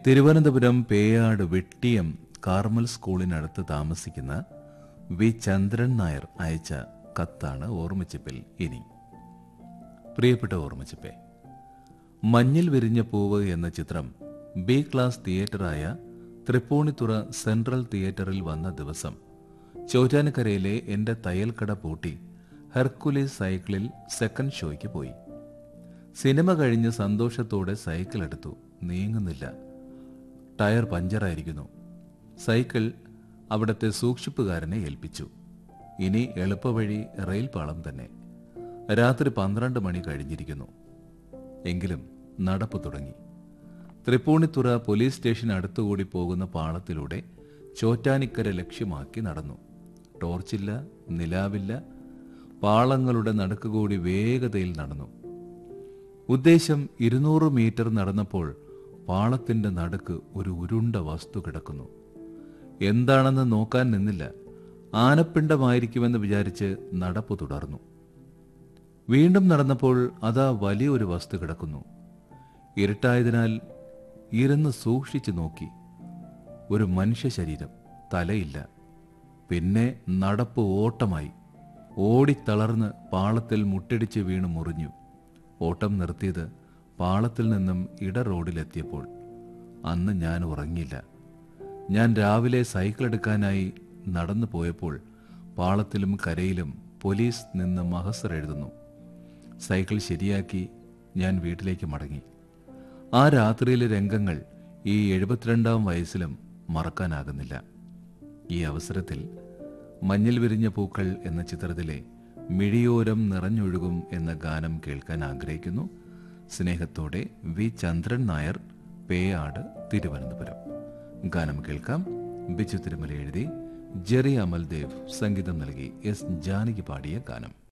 Thiruvananthapuram Peyad Vettiyam Carmel സ്കൂളിനടുത്ത് താമസിക്കുന്ന V Chandran Nair അയച്ച കത്താണ് ഓർമ്മച്ചിപ്പിൽ ഇനി പ്രിയപ്പെട്ട ഓർമ്മച്ചിപ്പേ മഞ്ഞിൽ വിരിഞ്ഞ പൂവ് എന്ന ചിത്രം ബി ക്ലാസ് തിയേറ്ററായ തൃപ്പൂണിത്തുറ സെൻട്രൽ തിയേറ്ററിൽ വന്ന ദിവസം ചോറ്റാനിക്കരയിലെ എന്റെ തയ്യൽക്കട പൂട്ടി ഹെർക്കുലീസ് സൈക്കിളിൽ സെക്കൻഡ് ഷോയ്ക്ക് പോയി സിനിമ കഴിഞ്ഞ് സന്തോഷത്തോടെ സൈക്കിൾ എടുത്തു നീങ്ങുന്നില്ല ടയർ പഞ്ചറായിരിക്കുന്നു സൈക്കിൾ അവിടുത്തെ സൂക്ഷിപ്പുകാരനെ ഏൽപ്പിച്ചു ഇനി എളുപ്പവഴി റെയിൽ പാളം തന്നെ രാത്രി പന്ത്രണ്ട് മണി കഴിഞ്ഞിരിക്കുന്നു എങ്കിലും നടപ്പ് തുടങ്ങി തൃപ്പൂണിത്തുറ പോലീസ് സ്റ്റേഷൻ അടുത്തുകൂടി പോകുന്ന പാളത്തിലൂടെ ചോറ്റാനിക്കര ലക്ഷ്യമാക്കി നടന്നു ടോർച്ചില്ല നിലാവില്ല പാളങ്ങളുടെ നടുക്കുകൂടി വേഗതയിൽ നടന്നു ഉദ്ദേശം ഇരുന്നൂറ് മീറ്റർ നടന്നപ്പോൾ പാളത്തിന്റെ നടുക്ക് ഒരു ഉരുണ്ട വസ്തു കിടക്കുന്നു എന്താണെന്ന് നോക്കാൻ നിന്നില്ല ആനപ്പിണ്ടമായിരിക്കുമെന്ന് വിചാരിച്ച് നടപ്പ് തുടർന്നു വീണ്ടും നടന്നപ്പോൾ അതാ വലിയൊരു വസ്തു കിടക്കുന്നു ഇരുട്ടായതിനാൽ ഇരുന്ന് സൂക്ഷിച്ചു നോക്കി ഒരു മനുഷ്യ ശരീരം തലയില്ല പിന്നെ നടപ്പ് ഓട്ടമായി ഓടിത്തളർന്ന് പാളത്തിൽ മുട്ടിടിച്ച് വീണ് മുറിഞ്ഞു ഓട്ടം നിർത്തിയത് പാളത്തിൽ നിന്നും ഇട റോഡിലെത്തിയപ്പോൾ അന്ന് ഞാൻ ഉറങ്ങിയില്ല ഞാൻ രാവിലെ സൈക്കിൾ എടുക്കാനായി നടന്നു പോയപ്പോൾ പാളത്തിലും കരയിലും പോലീസ് നിന്ന് മഹസർ എഴുതുന്നു സൈക്കിൾ ശരിയാക്കി ഞാൻ വീട്ടിലേക്ക് മടങ്ങി ആ രാത്രിയിലെ രംഗങ്ങൾ ഈ എഴുപത്തിരണ്ടാം വയസ്സിലും മറക്കാനാകുന്നില്ല ഈ അവസരത്തിൽ മഞ്ഞിൽ വിരിഞ്ഞ പൂക്കൾ എന്ന ചിത്രത്തിലെ മിഴിയോരം നിറഞ്ഞൊഴുകും എന്ന ഗാനം കേൾക്കാൻ ആഗ്രഹിക്കുന്നു സ്നേഹത്തോടെ വി ചന്ദ്രൻ നായർ പേയാട് തിരുവനന്തപുരം ഗാനം കേൾക്കാം ബിജു തിരുമല എഴുതി ജെറി അമൽദേവ് സംഗീതം നൽകി എസ് ജാനകി പാടിയ ഗാനം